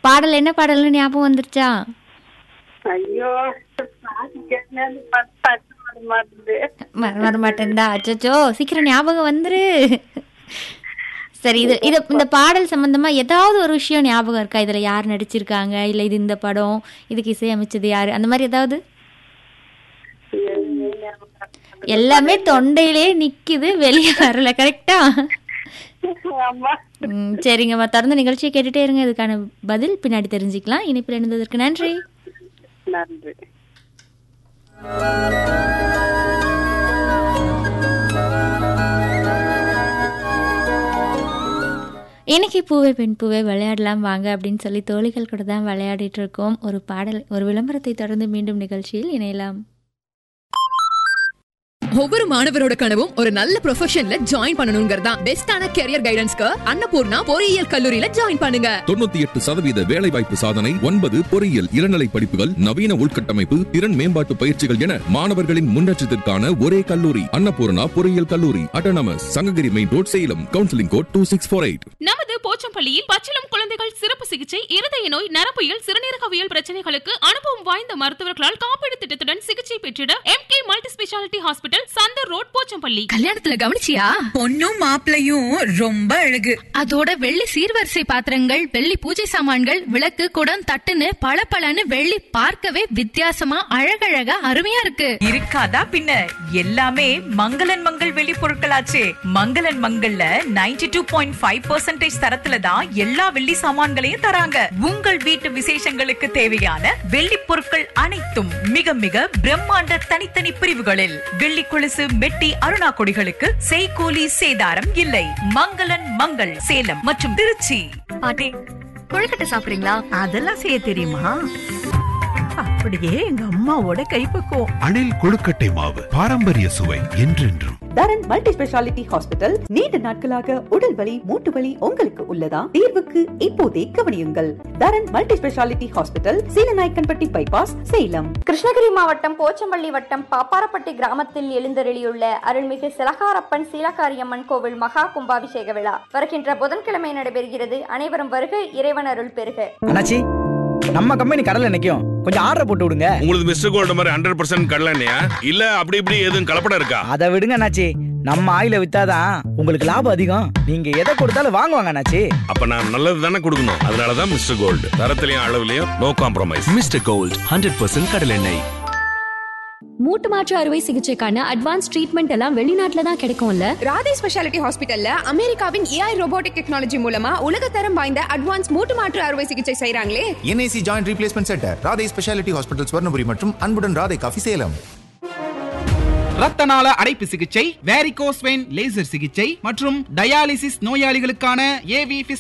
பாடல் என்ன பாடல்னு ஞாபகம் வந்துருச்சா ஐயோ பாட்டு கேட்டேன் பாட்டு பாட்டு வர மாட்டேங்குது வர வர மாட்டேன்டா அச்சோ சீக்கிரம் ஞாபகம் வந்துரு சரி இது இது இந்த பாடல் சம்பந்தமா ஏதாவது ஒரு விஷயம் ஞாபகம் இருக்கா இதுல யார் நடிச்சிருக்காங்க இல்ல இது இந்த படம் இதுக்கு இசையமைச்சது யாரு அந்த மாதிரி ஏதாவது எல்லாமே தொண்டையிலே நிக்குது வெளியே வரல கரெக்டா ஆமா ம், சரிங்கம்மா தொடர்ந்து நிகழ்ச்சியை கேட்டுட்டே இருங்க இதுக்கான பதில் பின்னாடி தெரிஞ்சுக்கலாம் இனிப்பில் இருந்ததற்கு நன்றி நன்றி இன்னைக்கு பூவே பெண் பூவே விளையாடலாம் வாங்க அப்படின்னு சொல்லி தோழிகள் கூட தான் விளையாடிட்டு இருக்கோம் ஒரு பாடல் ஒரு விளம்பரத்தை தொடர்ந்து மீண்டும் நிகழ்ச்சியில் இணையலாம் ஒவ்வொரு மாணவரோட கனவும் ஒரு நல்ல ப்ரொஃபஷன்ல ஜாயின் பண்ணணுங்கிறதா பெஸ்டான கெரியர் கைடன்ஸ்க்கு அன்னபூர்ணா பொறியியல் கல்லூரியில ஜாயின் பண்ணுங்க தொண்ணூத்தி எட்டு சதவீத வேலைவாய்ப்பு சாதனை ஒன்பது பொறியியல் இளநிலை படிப்புகள் நவீன உள்கட்டமைப்பு திறன் மேம்பாட்டு பயிற்சிகள் என மாணவர்களின் முன்னேற்றத்திற்கான ஒரே கல்லூரி அன்னபூர்ணா பொறியியல் கல்லூரி autonomous Sankagiri main road Salem counselling code two six four eight நமது போச்சம்பள்ளியில் பச்சிளம் குழந்தைகள் சிறப்பு சிகிச்சை இருதய நோய் நரம்பியல் சிறுநீரகவியல் பிரச்சனைகளுக்கு அனுபவம் வாய்ந்த மருத்துவர்களால் காப்பீடு திட்டத்துடன் சிகிச்சை பெற்றிட M K multi speciality hospital Chandar road Pochampalli கல்யாணத்துல கவனிச்சியா பொண்ணும் மாப்பிளையும் ரொம்ப அழகு அதோட வெள்ளி சீர்வரிசை பாத்திரங்கள் வெள்ளி பூஜை சாமான்கள் விளக்கு குடம் தட்டுன்னு பளபளன்னு வெள்ளி பார்க்கவே வித்தியாசமா அழகழகா அருமையா இருக்கு இருக்காதா பின்ன எல்லாமே மங்களன் மங்கள் வெளி பொருட்களாச்சே மங்களன் மங்கள்ல 92.5% டூ பாயிண்ட் ஃபைவ் பர்சன்டேஜ் தரத்துல தான் எல்லா வெள்ளி சாமான்களையும் தராங்க உங்கள் வீட்டு விசேஷங்களுக்கு தேவையான வெள்ளி பொருட்கள் அனைத்தும் மிக மிக பிரம்மாண்ட தனித்தனி பிரிவுகளில் வெள்ளி கொலுசு மெட்டி அருணா கொடிகளுக்கு செய்கூலி சேதாரம் இல்லை மங்களன் மங்கள் சேலம் மற்றும் திருச்சி பாட்டி கொழுக்கட்டை சாப்பிடுறீங்களா அதெல்லாம் செய்ய தெரியுமா அப்படியே எங்க அம்மாவோட கைப்பக்குவம் அணில் கொழுக்கட்டை மாவு பாரம்பரிய சுவை என்றென்றும் தரன் மல்டி ஸ்பெஷாலிட்டி ஹாஸ்பிட்டல் நீண்ட நாட்களாக உடல் வலி மூட்டு வலி உங்களுக்கு உள்ளதா தீர்வுக்கு இப்போதே கவனியுங்கள் Dharan multi speciality hospital Seelanaickenpatti bypass Salem Krishnagiri மாவட்டம் போச்சம்பள்ளி வட்டம் பாப்பாரப்பட்டி கிராமத்தில் எழுந்தருளியுள்ள அருள்மிகு சிலகாரப்பன் சீலகாரியம்மன் கோவில் மகா கும்பாபிஷேக விழா வருகின்ற புதன்கிழமை நடைபெறுகிறது அனைவரும் வருக இறைவன் அருள் பெறுக அண்ணாச்சி நம்ம கம்பெனி கடல்ல நிக்கும் கொஞ்சம் ஆர்டர் போட்டு விடுங்க உங்களுக்கு மிஸ்டர் கோல்டு மாதிரி ஹண்ட்ரட் பர்சன்ட் கடலண்ணையா இல்ல அப்படி இப்படி எதுவும் கலப்படம் இருக்கா அதை விடுங்க அண்ணாச்சி நம்ம ஆயில வித்தாதான் உங்களுக்கு லாபம் அதிகம் நீங்க எதை கொடுத்தாலும் வாங்குவாங்க அண்ணாச்சி அப்ப நான் நல்லது தானே கொடுக்கணும் அதனாலதான் மிஸ்டர் கோல்டு தரத்திலையும் அளவுலயும் no compromise mister gold hundred percent கடலெண்ணெய் மூட்டு மாற்று அறுவை சிகிச்சைக்கான அட்வான்ஸ் ட்ரீட்மெண்ட் எல்லாம் வெளிநாட்டுல தான் கிடைக்கும்ல ராதே ஸ்பெஷாலிட்டி ஹாஸ்பிட்டல்ல அமெரிக்காவின் ஏஐ ரோபோட்டிக் டெக்னாலஜி மூலமா உலகத்தரம் வாய்ந்த அட்வான்ஸ் மூட்டு மாற்று அறுவை சிகிச்சை செய்றாங்களே NIC joint replacement centre Radhe speciality hospital Swarnapuri மற்றும் அன்புடன் ராதே காஃபி சேலம் ரத்த நாள அடைப்பு சிகிச்சை வேரிகோஸ் வெயின் லேசர் சிகிச்சை மற்றும் டயாலிசிஸ் நோயாளிகளுக்கான ஏவி